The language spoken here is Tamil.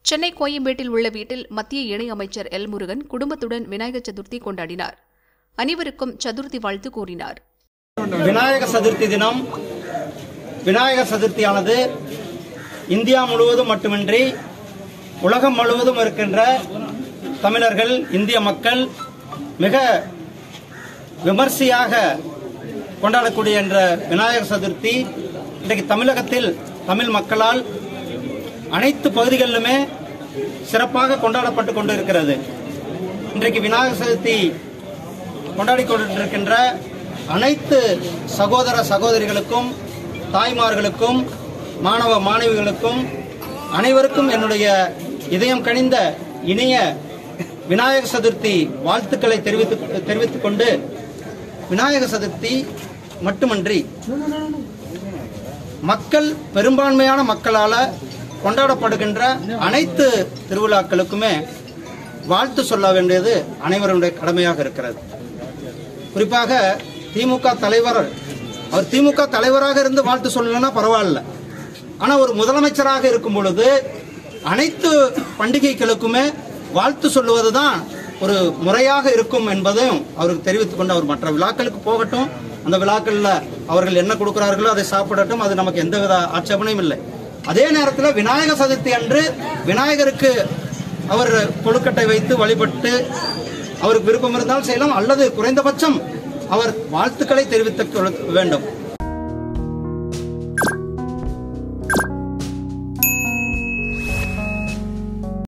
சென்னை கோயம்பேட்டில் உள்ள வீட்டில் மத்திய இணையமைச்சர் எல் முருகன் குடும்பத்துடன் விநாயகர் சதுர்த்தி கொண்டாடினார் அனைவருக்கும் சதுர்த்தி வாழ்த்து கூறினார் விநாயகர் சதுர்த்தி தினம் விநாயகர் சதுர்த்தியானது இந்தியா முழுவதும் மட்டுமின்றி உலகம் முழுவதும் இருக்கின்ற தமிழர்கள் இந்திய மக்கள் மிக விமர்சையாக கொண்டாடக்கூடிய என்ற விநாயகர் சதுர்த்தி இன்றைக்கு தமிழகத்தில் தமிழ் மக்களால் அனைத்து பகுதிகளிலுமே சிறப்பாக கொண்டாடப்பட்டு கொண்டிருக்கிறது இன்றைக்கு விநாயகர் சதுர்த்தி கொண்டாடி கொண்டிருக்கின்ற அனைத்து சகோதர சகோதரிகளுக்கும் தாய்மார்களுக்கும் மாணவ மாணவிகளுக்கும் அனைவருக்கும் என்னுடைய இதயம் கனிந்த இனிய விநாயகர் சதுர்த்தி வாழ்த்துக்களை தெரிவித்து தெரிவித்துக் கொண்டு விநாயகர் சதுர்த்தி மட்டுமன்றி மக்கள் பெரும்பான்மையான மக்களால கொண்டாடப்படுகின்ற அனைத்து திருவிழாக்களுக்குமே வாழ்த்து சொல்ல வேண்டியது அனைவருடைய கடமையாக இருக்கிறது குறிப்பாக திமுக தலைவர் அவர் திமுக தலைவராக இருந்து வாழ்த்து சொல்லலைன்னா பரவாயில்ல ஆனா ஒரு முதலமைச்சராக இருக்கும் பொழுது அனைத்து பண்டிகைகளுக்குமே வாழ்த்து சொல்லுவதுதான் ஒரு முறையாக இருக்கும் என்பதையும் அவருக்கு தெரிவித்துக் கொண்டு அவர் மற்ற விழாக்களுக்கு போகட்டும் அந்த விழாக்கள்ல அவர்கள் என்ன கொடுக்கிறார்களோ அதை சாப்பிடட்டும் அது நமக்கு எந்தவித ஆட்சேபனையும் இல்லை அதே நேரத்தில் விநாயகர் சதுர்த்தி அன்று விநாயகருக்கு அவர் கொழுக்கட்டை வைத்து வழிபட்டு அவருக்கு விருப்பம் இருந்தால் செய்யலாம் அல்லது குறைந்தபட்சம் அவர் வாழ்த்துக்களை தெரிவித்துக் கொள்ள வேண்டும்